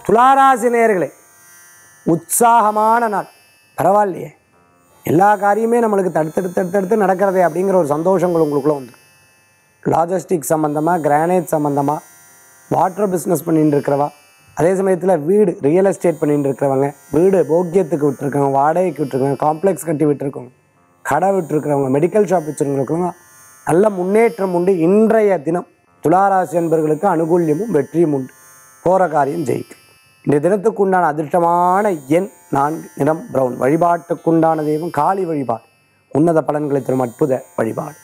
துளாராசி நேயர்களே உற்சாகமான நாள் பரவாயில்லையே எல்லா காரியமே நம்மளுக்கு தடுத்தெடுத்து தடுத்தெடுத்து நடக்கிறதே அப்படிங்கிற ஒரு சந்தோஷங்கள் உங்களுக்குள்ள வந்து லாஜிஸ்டிக் சம்மந்தமாக கிரானைட் சம்மந்தமாக வாட்டர் பிஸ்னஸ் பண்ணிட்டு இருக்கிறவா அதே சமயத்தில் வீடு ரியல் எஸ்டேட் பண்ணிட்டு இருக்கிறவங்க வீடு போக்கியத்துக்கு விட்டுருக்கவங்க வாடகைக்கு விட்டுருக்கவங்க காம்ப்ளெக்ஸ் கட்டி விட்டுருக்கவங்க கடை விட்டுருக்கிறவங்க மெடிக்கல் ஷாப் வச்சுருக்கிறவங்க நல்ல முன்னேற்றம் உண்டு இன்றைய தினம் துளாராசி என்பவர்களுக்கு அனுகூல்யமும் வெற்றியும் உண்டு போகிற காரியம் ஜெயிக்கும் இந்த தினத்துக்கு உண்டான அதிர்ஷ்டமான எண் நான்கு நிறம் பிரவுன் வழிபாட்டுக்குண்டான தெய்வம் காளி வழிபாடு உன்னத பலன்களை தரும் அற்புத வழிபாடு